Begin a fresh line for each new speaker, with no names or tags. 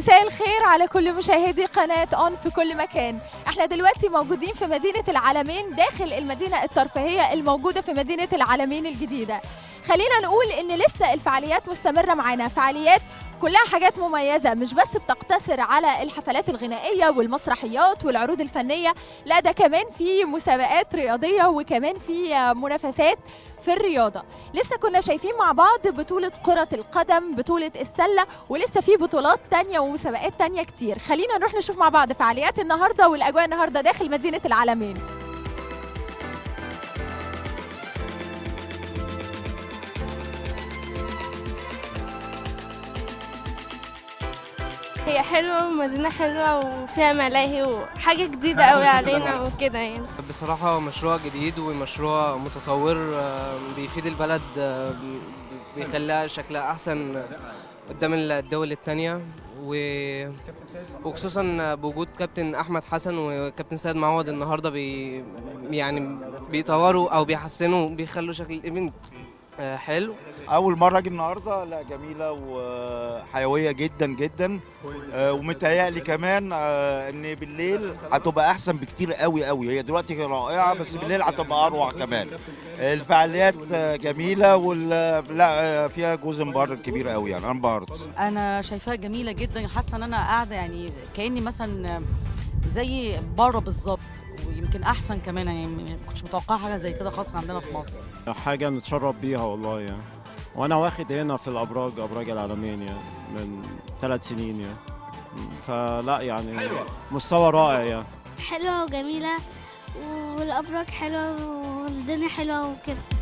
مساء الخير على كل مشاهدي قناة أون في كل مكان احنا دلوقتي موجودين في مدينة العالمين داخل المدينة الترفيهية الموجودة في مدينة العالمين الجديدة خلينا نقول ان لسه الفعاليات مستمرة معانا فعاليات كلها حاجات مميزة مش بس بتقتصر على الحفلات الغنائية والمسرحيات والعروض الفنية لا ده كمان في مسابقات رياضية وكمان في منافسات في الرياضة لسه كنا شايفين مع بعض بطولة كرة القدم بطولة السلة ولسه في بطولات تانية ومسابقات تانية كتير خلينا نروح نشوف مع بعض فعاليات النهاردة والأجواء النهاردة داخل مدينة العالمين
هي حلوة ومدينة حلوة وفيها ملاهي وحاجة جديدة قوي علينا وكده يعني
بصراحة مشروع جديد ومشروع متطور آه، بيفيد البلد آه، بيخليها شكلها أحسن قدام الدول التانية و... وخصوصا بوجود كابتن أحمد حسن وكابتن سيد معوض النهاردة بي... يعني بيطوروا أو بيحسنوا بيخلوا شكل الإيفنت آه، حلو
اول مره اجي النهارده لا جميله وحيويه جدا جدا آه، ومتهيألي كمان آه، ان بالليل هتبقى احسن بكتير قوي قوي هي دلوقتي رائعه بس بالليل هتبقى اروع كمان الفعاليات آه، جميله وال لا آه، فيها جزء مبارك كبير قوي يعني انا انبهرت
انا شايفاها جميله جدا حاسه ان انا قاعده يعني كاني مثلا زي بره بالظبط ويمكن احسن كمان يعني ما كنتش متوقعه حاجه زي كده خاصه عندنا في مصر
حاجة نتشرف بيها والله يعني وأنا واخد هنا في الأبراج أبراج العالمين يعني من ثلاث سنين يعني فلا يعني مستوى رائع يعني
حلوة وجميلة والأبراج حلوة والدنيا حلوة وكده